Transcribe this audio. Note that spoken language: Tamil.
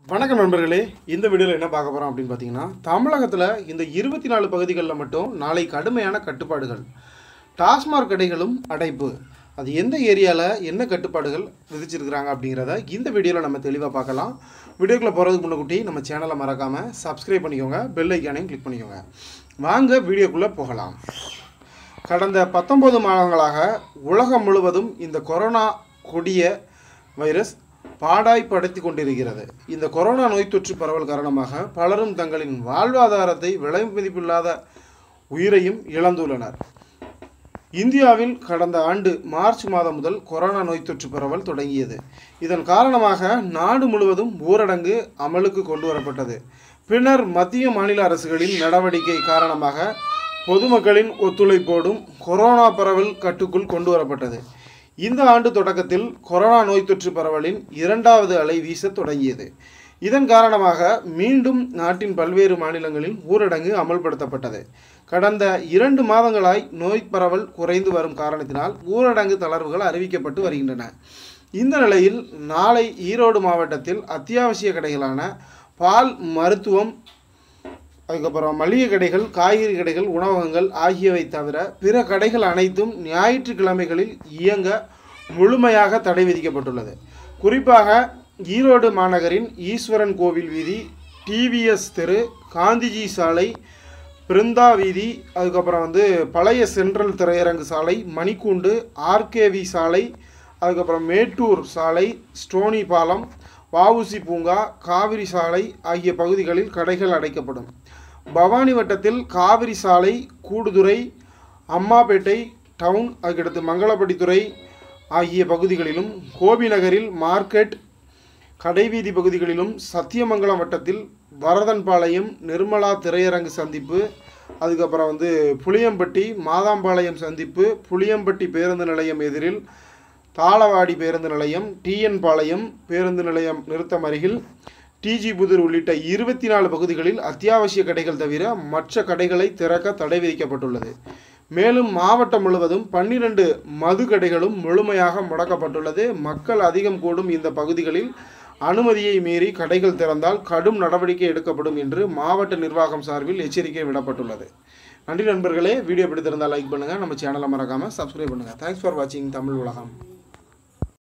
வணக்கம் நண்பர்களே இந்த வீடியோவில் என்ன பார்க்க போகிறோம் அப்படின்னு பார்த்தீங்கன்னா தமிழகத்தில் இந்த இருபத்தி நாலு பகுதிகளில் மட்டும் நாளை கடுமையான கட்டுப்பாடுகள் டாஸ்மாக் கடைகளும் அடைப்பு அது எந்த ஏரியாவில் என்ன கட்டுப்பாடுகள் விதிச்சிருக்கிறாங்க அப்படிங்கிறத இந்த வீடியோவில் நம்ம தெளிவாக பார்க்கலாம் வீடியோக்குள்ளே போகிறதுக்கு முன்னக்கூட்டி நம்ம சேனலை மறக்காமல் சப்ஸ்கிரைப் பண்ணிக்கோங்க பெல் ஐக்கானையும் கிளிக் பண்ணிக்கோங்க வாங்க வீடியோக்குள்ளே போகலாம் கடந்த பத்தொன்பது மாதங்களாக உலகம் முழுவதும் இந்த கொரோனா கொடிய வைரஸ் பாடாய்ப்படுத்தி கொண்டிருக்கிறது இந்த கொரோனா நோய் தொற்று பரவல் காரணமாக பலரும் தங்களின் வாழ்வாதாரத்தை விலை மதிப்பில்லாத உயிரையும் இழந்துள்ளனர் இந்தியாவில் கடந்த ஆண்டு மார்ச் மாதம் முதல் கொரோனா நோய் தொற்று பரவல் தொடங்கியது இதன் காரணமாக நாடு முழுவதும் ஊரடங்கு அமலுக்கு கொண்டு வரப்பட்டது பின்னர் மத்திய மாநில அரசுகளின் நடவடிக்கை காரணமாக பொதுமக்களின் ஒத்துழைப்போடும் கொரோனா பரவல் கட்டுக்குள் கொண்டு வரப்பட்டது இந்த ஆண்டு தொடக்கத்தில் கொரோனா நோய் தொற்று பரவலின் இரண்டாவது அலை வீசத் தொடங்கியது இதன் காரணமாக மீண்டும் நாட்டின் பல்வேறு மாநிலங்களில் ஊரடங்கு அமல்படுத்தப்பட்டது கடந்த இரண்டு மாதங்களாய் நோய் பரவல் குறைந்து வரும் காரணத்தினால் ஊரடங்கு தளர்வுகள் அறிவிக்கப்பட்டு வருகின்றன இந்த நிலையில் நாளை ஈரோடு மாவட்டத்தில் அத்தியாவசிய கடைகளான பால் மருத்துவம் அதுக்கப்புறம் மளிகை கடைகள் காய்கறி கடைகள் உணவகங்கள் ஆகியவை தவிர பிற கடைகள் அனைத்தும் ஞாயிற்றுக்கிழமைகளில் இயங்க முழுமையாக தடை விதிக்கப்பட்டுள்ளது குறிப்பாக ஈரோடு மாநகரின் ஈஸ்வரன் கோவில் வீதி டிவிஎஸ் தெரு காந்திஜி சாலை பிருந்தா வீதி அதுக்கப்புறம் வந்து பழைய சென்ட்ரல் திரையரங்கு சாலை மணிக்கூண்டு ஆர்கேவி சாலை அதுக்கப்புறம் மேட்டூர் சாலை ஸ்டோனி பாலம் வஉசி பூங்கா காவிரி சாலை ஆகிய பகுதிகளில் கடைகள் அடைக்கப்படும் பவானி வட்டத்தில் காவிரி சாலை கூடுதுறை அம்மாபேட்டை டவுன் அதுக்கடுத்து மங்களப்பட்டித்துறை ஆகிய பகுதிகளிலும் கோபி நகரில் மார்க்கெட் கடைவீதி பகுதிகளிலும் சத்தியமங்கலம் வட்டத்தில் வரதன்பாளையம் நிர்மலா திரையரங்கு சந்திப்பு அதுக்கப்புறம் வந்து புளியம்பட்டி மாதாம்பாளையம் சந்திப்பு புளியம்பட்டி பேருந்து நிலையம் எதிரில் தாளவாடி பேருந்து நிலையம் டிஎன் பாளையம் பேருந்து நிலையம் நிறுத்தம் அருகில் டிஜி புதூர் உள்ளிட்ட இருபத்தி நாலு பகுதிகளில் அத்தியாவசிய கடைகள் தவிர மற்ற கடைகளை திறக்க தடை விதிக்கப்பட்டுள்ளது மேலும் மாவட்டம் முழுவதும் பன்னிரண்டு மது கடைகளும் முழுமையாக முடக்கப்பட்டுள்ளது மக்கள் அதிகம் கூடும் இந்த பகுதிகளில் அனுமதியை மீறி கடைகள் திறந்தால் கடும் நடவடிக்கை எடுக்கப்படும் என்று மாவட்ட நிர்வாகம் சார்பில் எச்சரிக்கை விடப்பட்டுள்ளது நன்றி நண்பர்களே வீடியோ பிடித்திருந்தால் லைக் பண்ணுங்கள் நம்ம சேனலை மறக்காமல் சப்ஸ்கிரைப் பண்ணுங்கள் தேங்க்ஸ் ஃபார் வாட்சிங் தமிழ் உலகம்